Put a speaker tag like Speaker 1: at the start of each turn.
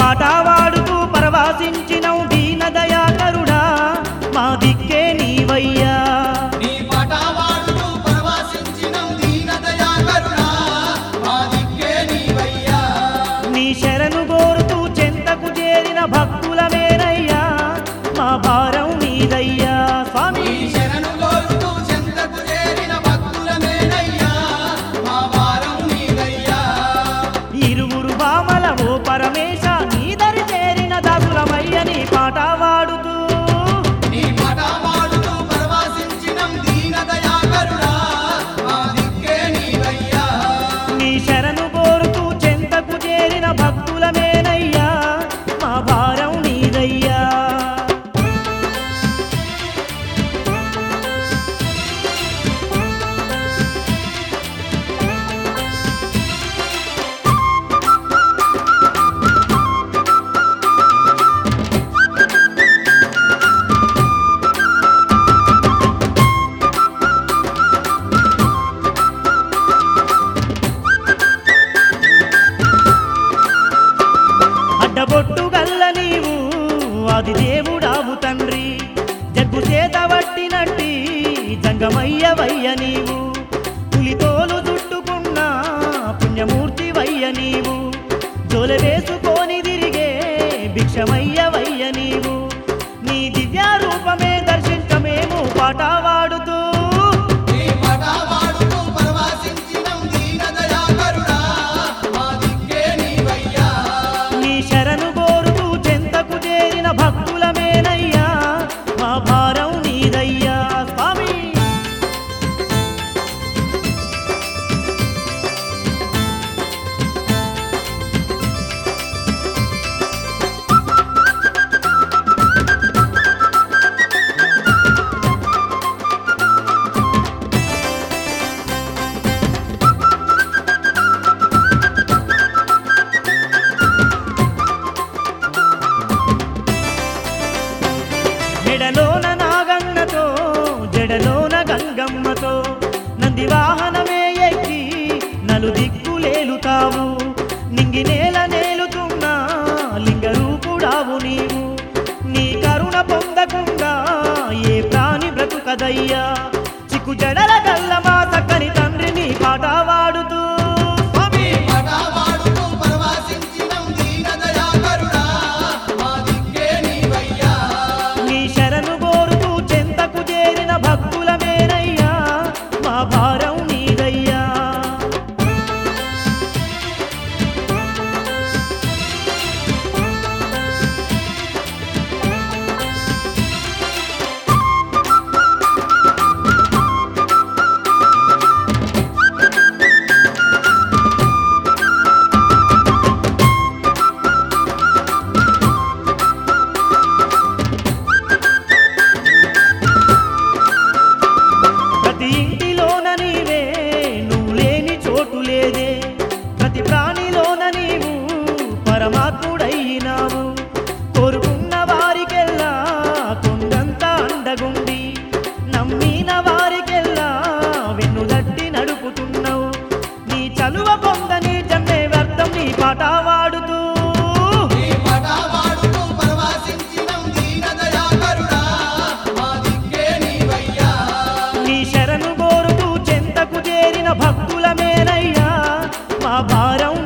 Speaker 1: పాట వాడుతూ పరవాసించినవు దీన దయాకరుడా మా దిక్కే నీవయ్యా
Speaker 2: నీ పాట వాడుతూ పరవశించినం దీనదయాకరుడా, మా దిక్కే నీవయ్యా.
Speaker 1: నీ శరణు కోరుతూ చెంతకు చేరిన భక్తులమేనయ్యా మా భారం నీదయ్యా స్వామి
Speaker 2: నీ శరణు కోరుతూ చెంతకు చేరిన భక్తులమేనయ్యా, మా భారం నీదయ్యా.
Speaker 1: ఇరువురు బామల ఓ పరమేశ నీదరి చేరిన దాసులమయ్య నీ పాట వాడుతూ
Speaker 2: నీ పాట వాడుతూ పరవశించినం దీనదయాకరుడా, మా దిక్కే నీవయ్యా.
Speaker 1: నీ శరణు కోరుతూ చెంతకు చేరిన భక్తులమేనయ్యా మా భారం నీదయ్యా అడ్డబొట్టు గల్ల నీవు అది దేవుడావు తండ్రి జగ్గు చేత పట్టినట్టి జంగమయ్య వయ్య నీవు పులితోలు చుట్టుకున్న పుణ్యమూర్తి వయ్య నీవు జోల వేసుకొని తిరిగే భిక్షమయ్య వయ్య నీవు నీ దివ్య రూపమే దర్శించమేము పాట వాడుతూ
Speaker 2: నీ పాట వాడుతూ పరవశించినం దీనదయాకరుడా, మా దిక్కే నీవయ్యా.
Speaker 1: నీ శరణు కోరుతూ చెంతకు చేరిన భక్తులమేనయ్యా మా భారం నీదయ్యా స్వామి జడలోన నాగన్నతో జడలోన గంగమ్మతో నంది వాహనమే ఎక్కి నలు దిక్కులేలుతావు నింగి నేల నేలుతున్నా లింగ రూపుడావు నీవు నీ కరుణ పొందకుండా ఏ ప్రాణి బ్రతుకదయ్యా చిక్కు జడల గల్లమా చక్కని తండ్రి నీ పాట వాడుతూ స్వామి
Speaker 2: నీ పాట వాడుతూ పరవశించినం దీనదయాకరుడా, మా దిక్కే నీవయ్యా.
Speaker 1: నీ శరణు కోరుతూ చెంతకు చేరిన భక్తులమేనయ్యా మా భారం నీదయ్యా ప్రతి ఇంటిలోన నీవే నువ్వు లేని చోటు లేదే ప్రతి ప్రాణిలోన నీవు పరమాత్ముడైనావు కోరుకున్న వారికెల్లా కొండంత అండగుండి నమ్మిన వారికెల్లా వెన్నుదట్టి నడుపుతున్నావు నీ చలువ పొందని జన్మే వ్యర్థం నీ పాట వాడుతూ
Speaker 2: నీ పాట వాడుతూ పరవశించినం దీనదయాకరుడా, మా దిక్కే నీవయ్యా.
Speaker 1: నీ శరణు కోరుతూ చెంతకు చేరిన భక్తులమేనయ్యా మా భారం